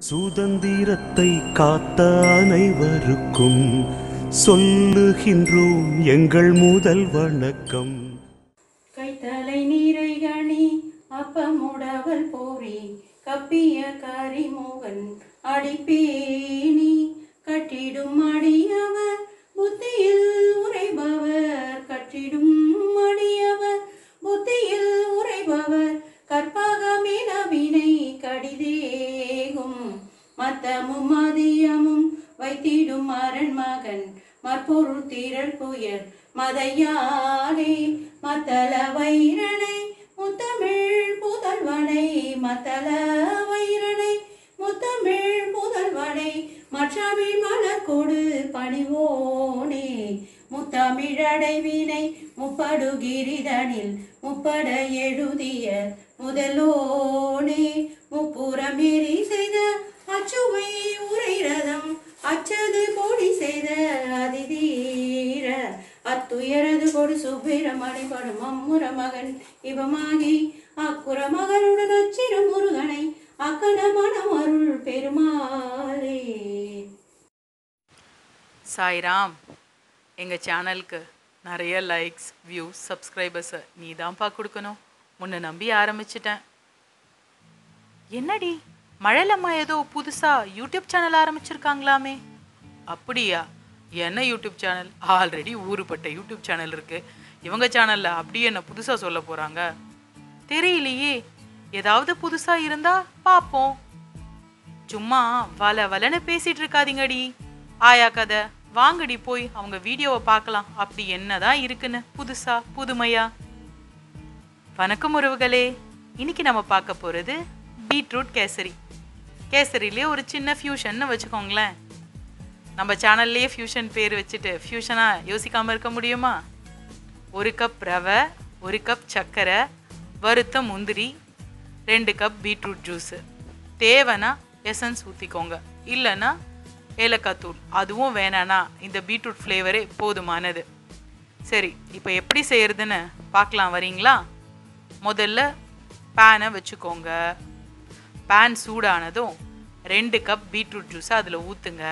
சுதந்திரத்தை காத்த அனைவருக்கும் சொல்லுகின்றோம் எங்கள் முதல் வணக்கம் கைத்தலை நீரை கணி அப்பமுடவல் போரி கப்பிய கரிமோகன் அடிப்பேணி கட்டிடும் அடியவர் புத்தியில் உரைபவர் கட்டிடும் அடியவர் புத்தியில் உரைபவர் கற்பகமினவினை கடிதேகும் மத்தமும் மதியமும் வைத்திடும் அரண் மகன் மற்பொருள் திரள் புயல் மதையானே மத்தள வைரனை முத்தமிழ் புதல்வனை மத்தள வைரனை முத்தமிழ் புதல்வனை மற்றமிழ் மலர்கொடு பணிவோனே முத்தமிழடைவினை முப்படுகிரிதனில் முப்பட எழுதிய முதலோனே முப்புறமேறி செய்த அச்சுவை உரை ரதம் அச்சது கோடி செய்த அதிதீர அத்துயரது கொடு சுப்பிரமணி படும் அம்முற மகன் இவமாகி அக்குற மகனுடன் அச்சிர முருகனை அக்கட மனம் அருள் பெருமாளே சாய்ராம் எங்கள் சேனலுக்கு நிறைய லைக்ஸ் வியூஸ் சப்ஸ்கிரைபர்ஸை நீ தான்ப்பா கொடுக்கணும் முன்ன நம்பி ஆரம்பிச்சிட்டேன் என்னடி மழைலம்மா ஏதோ புதுசாக யூடியூப் சேனல் ஆரம்பிச்சிருக்காங்களாமே அப்படியா என்ன யூடியூப் சேனல் ஆல்ரெடி ஊருப்பட்ட யூடியூப் சேனல் இருக்கு இவங்க சேனலில் அப்படியே என்ன புதுசாக சொல்ல போகிறாங்க தெரியலையே ஏதாவது புதுசாக இருந்தா பார்ப்போம் சும்மா வல வலன்னு பேசிட்டு இருக்காதீங்கடி ஆயா கதை வாங்கடி போய் அவங்க வீடியோவை பார்க்கலாம் அப்படி என்னதான் இருக்குன்னு புதுசா புதுமையா வணக்கம் உறவுகளே இன்னைக்கு நம்ம பார்க்க போறது பீட்ரூட் கேசரி கேசரிலே ஒரு சின்ன ஃபியூஷன்னு வச்சுக்கோங்களேன் நம்ம சேனல்லையே ஃபியூஷன் பேர் வச்சுட்டு ஃபியூஷனா யோசிக்காம இருக்க முடியுமா ஒரு கப் ரவை ஒரு கப் சர்க்கரை வறுத்த முந்திரி ரெண்டு கப் பீட்ரூட் ஜூஸு தேவைன்னா எசன்ஸ் ஊற்றிக்கோங்க இல்லைன்னா ஏலக்காய் தூள் அதுவும் வேணான்னா இந்த பீட்ரூட் ஃப்ளேவரே போதுமானது சரி இப்போ எப்படி செய்யறதுன்னு பார்க்கலாம் வரீங்களா முதல்ல பேனை வச்சுக்கோங்க பேன் சூடானதும் ரெண்டு கப் பீட்ரூட் ஜூஸை அதில் ஊற்றுங்க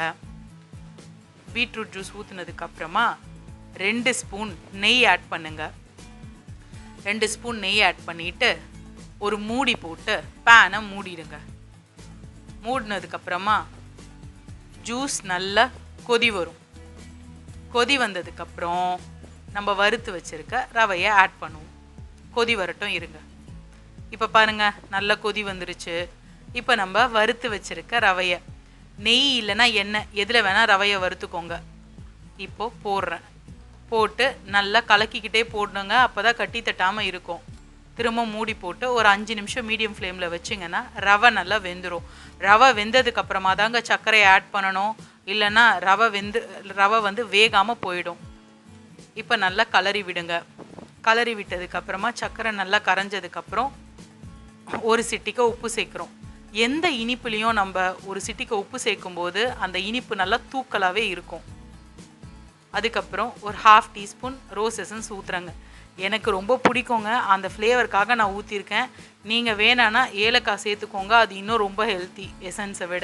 பீட்ரூட் ஜூஸ் ஊற்றுனதுக்கு அப்புறமா ரெண்டு ஸ்பூன் நெய் ஆட் பண்ணுங்க ரெண்டு ஸ்பூன் நெய் ஆட் பண்ணிட்டு ஒரு மூடி போட்டு பேனை மூடிடுங்க மூடினதுக்கப்புறமா ஜூஸ் நல்லா கொதி வரும் கொதி வந்ததுக்கப்புறம் நம்ம வறுத்து வச்சிருக்க ரவையை ஆட் பண்ணுவோம் கொதி வரட்டும் இருங்க இப்போ பாருங்க நல்லா கொதி வந்துருச்சு இப்போ நம்ம வறுத்து வச்சிருக்க ரவையை நெய் இல்லைன்னா எண்ணெய் எதில் வேணால் ரவையை வறுத்துக்கோங்க இப்போ போடுறேன் போட்டு நல்லா கலக்கிக்கிட்டே போடணுங்க அப்போ தான் கட்டி தட்டாமல் இருக்கும் திரும்ப மூடி போட்டு ஒரு அஞ்சு நிமிஷம் மீடியம் ஃப்ளேமில் வச்சிங்கன்னா ரவை நல்லா வெந்துடும் ரவை வெந்ததுக்கு அப்புறமா தாங்க சர்க்கரையை ஆட் பண்ணணும் இல்லைன்னா ரவை வெந்து ரவை வந்து வேகாமல் போயிடும் இப்போ நல்லா கலரி விடுங்க கலரி விட்டதுக்கு அப்புறமா சர்க்கரை நல்லா கரைஞ்சதுக்கப்புறம் ஒரு சிட்டிக்கு உப்பு சேர்க்குறோம் எந்த இனிப்புலேயும் நம்ம ஒரு சிட்டிக்கு உப்பு சேர்க்கும்போது அந்த இனிப்பு நல்லா தூக்கலாகவே இருக்கும் அதுக்கப்புறம் ஒரு ஹாஃப் டீஸ்பூன் ரோஸ் எசன்ஸ் ஊற்றுறேங்க எனக்கு ரொம்ப பிடிக்குங்க அந்த ஃப்ளேவருக்காக நான் ஊற்றிருக்கேன் நீங்கள் வேணான்னா ஏலக்காய் சேர்த்துக்கோங்க அது இன்னும் ரொம்ப ஹெல்த்தி எசன்ஸை விட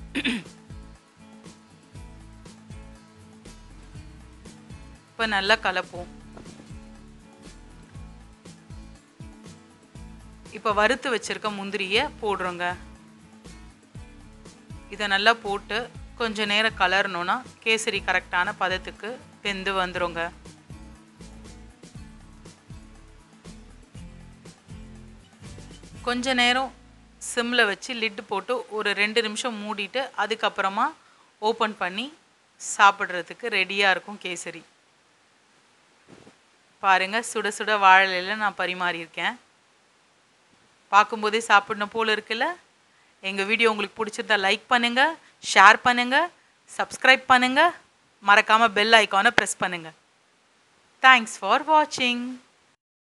இப்போ நல்லா கலப்போம் இப்போ வறுத்து வச்சிருக்க முந்திரியை போடுறோங்க இதை நல்லா போட்டு கொஞ்ச நேரம் கலரணும்னா கேசரி கரெக்டான பதத்துக்கு வெந்து வந்துருங்க கொஞ்ச நேரம் சிம்மில் வச்சு லிட்டு போட்டு ஒரு ரெண்டு நிமிஷம் மூடிட்டு அதுக்கப்புறமா ஓப்பன் பண்ணி சாப்பிட்றதுக்கு ரெடியாக இருக்கும் கேசரி பாருங்கள் சுட சுட வாழலையில் நான் பரிமாறியிருக்கேன் பார்க்கும்போதே சாப்பிடணும் போல் இருக்குல்ல எங்கள் வீடியோ உங்களுக்கு பிடிச்சிருந்தா லைக் பண்ணுங்கள் ஷேர் பண்ணுங்கள் சப்ஸ்கிரைப் பண்ணுங்கள் மறக்காமல் பெல் ஐக்கானை ப்ரெஸ் பண்ணுங்கள் தேங்க்ஸ் ஃபார் வாட்சிங்